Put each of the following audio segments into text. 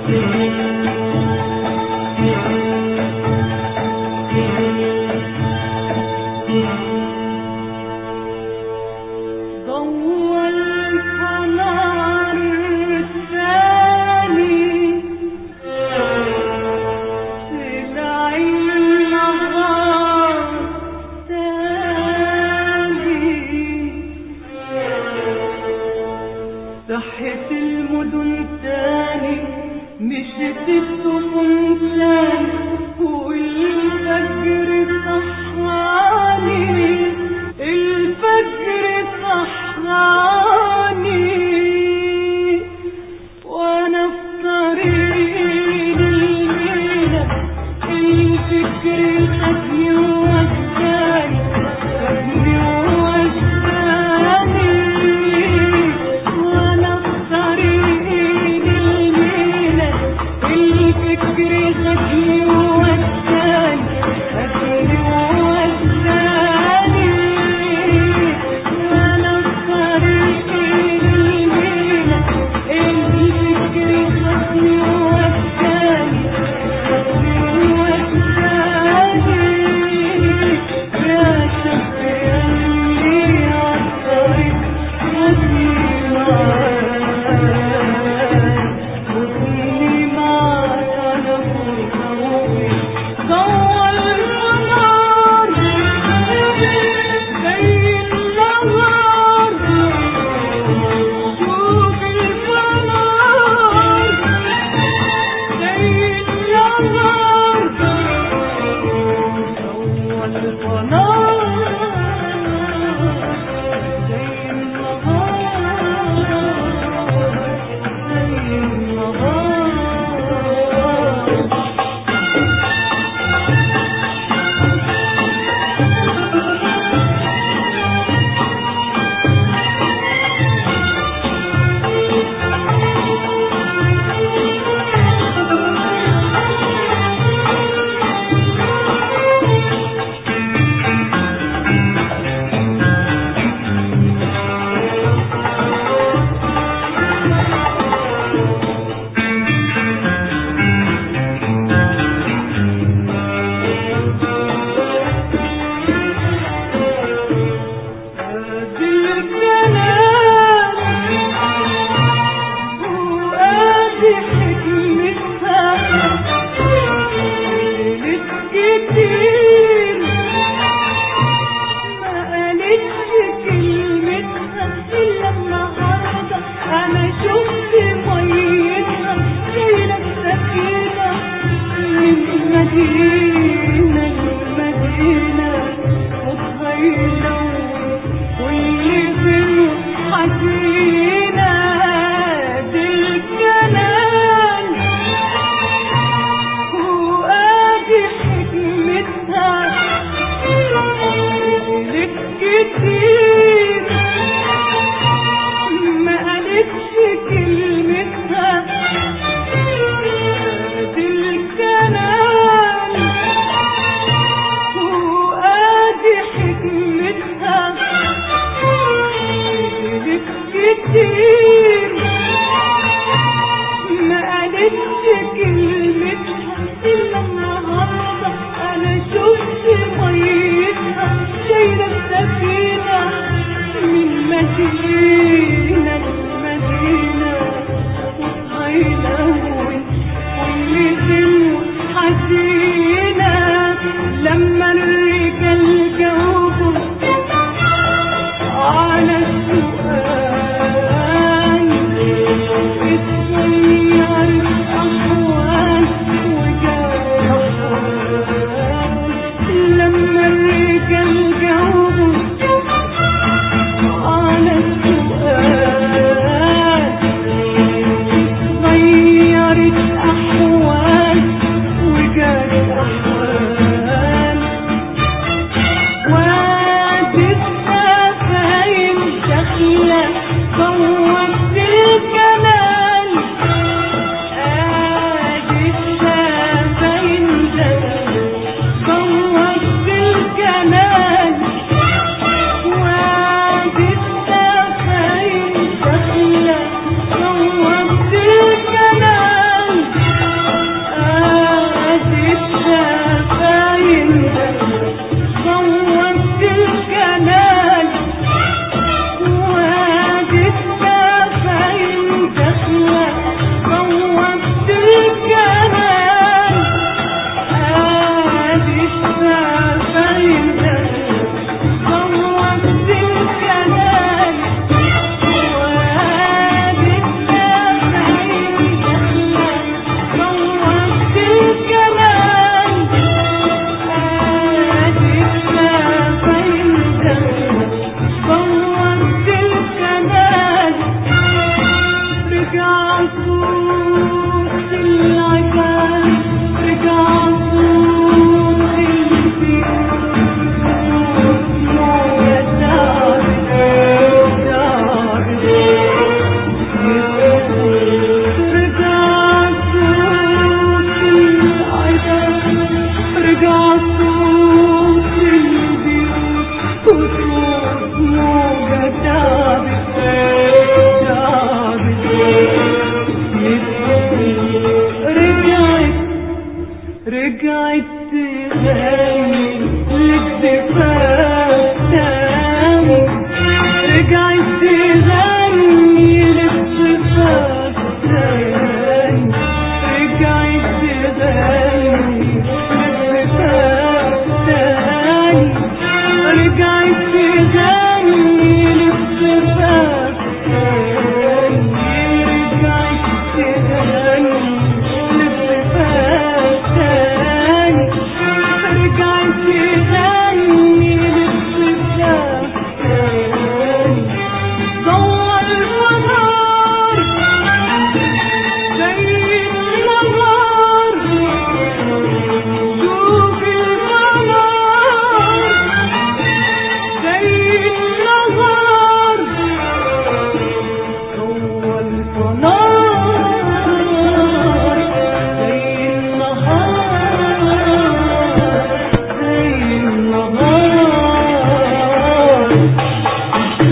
ضوى القمر الثاني طلع النهار تاني صحت المدن تاني مشت السفن تاني والفجر صحاني الفجر صحاني وانا في طريق الميلة الفكر خدني ووداني خدني ووداني وانا في طريق الميلة الفكر خدني ووداني خدني ووداني وانا في طريق الميلة الفكر خدني ووداني خدني ووداني يا شاب يلي عالطريق خدني معاك خدني معاك على فوق روحي ضوى القمر زي النهار شوف القمر زي النهار ضوى القمر زي النهار زي النهار ادي الكلام وادي حكمتها قالت كتير ما قالتش كلمتها الا النهارده انا شفت ميتها شايله السكينه من المدينه للمدينه وصهيله واللي في حزينه دي الكلام وادي حكمتها قالت كتير ما قالتش كلمتها ادي الكلام وادي حكمتها قالت كتير ما قالتش كلمتها إلا النهاردة أنا شفت ميتها شايلة السفينة من مدينة لمدينة وصهيلة واللي دموع حزينة لما الرجال جاوبوا على السؤال اتغير الأحوال وجاء أحوال لما الرجال جاوبوا على السؤال رجعت تغني للزفاف تاني رجعت تغني للزفاف تاني رجعت تغني للزفاف تاني رجعت تغني للزفاف تاني رجعت تغني للزفاف تاني رجعت تغني للزفاف تاني ضوى النهار زي النهار شوف القمر زي النهار هو القمر زي النهار زي النهار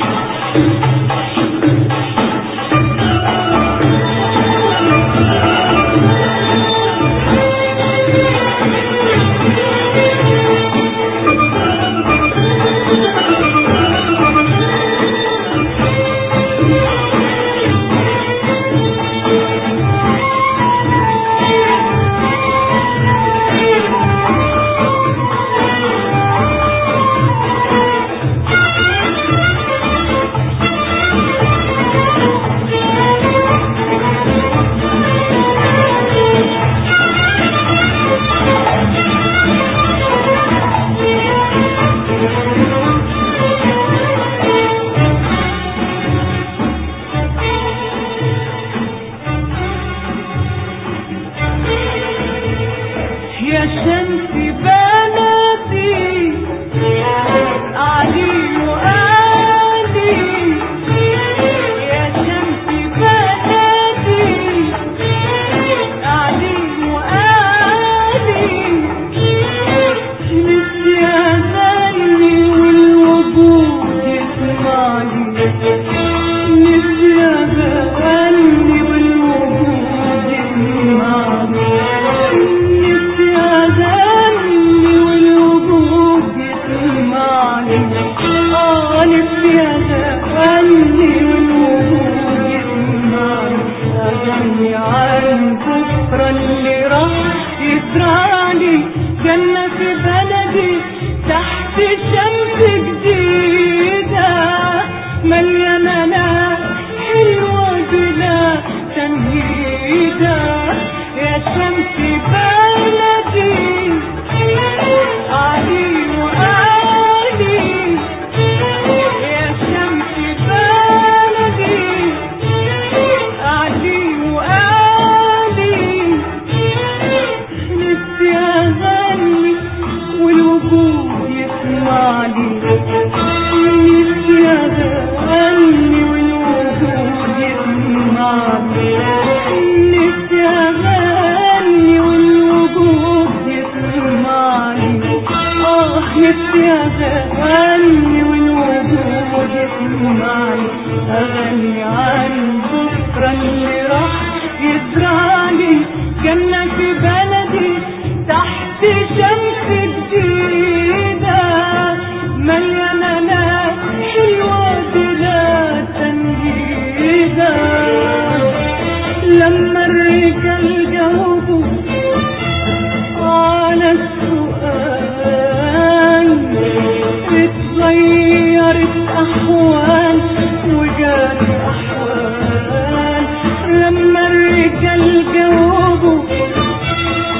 يا شمس بلدي علي وآلي يا شمس بلدي علي وآلي نسي أغني والوجود يسمعني نسي أغني والوجود يسمعني نسي أغني والوجود يسمعني آه نسي أغني والوجود يسمعني أغني عن بكرة اللي راح يزرعني جنة في بلدي تحت شمس جديدة مليانة ناس حلوة بلا تمهيدة يا شمس بلدي علي وآلي يا شمس بلدي علي وآلي نفسي أغني والوجود يسمعني نفسي أغني والوجود يسمعني نفسي أغني والوجود يسمعني آه نفسي أغني والوجود يسمعني أغني عن بكرة اللي راح يزرعني جنة في بلدي تحت شمس جديدة مليانة ناس حلوة بلا تنهيدة لما الرجال جاوبوا على السؤال اتغيرت أحوال وجات أحوال لما الرجال جاوبوا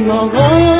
النهار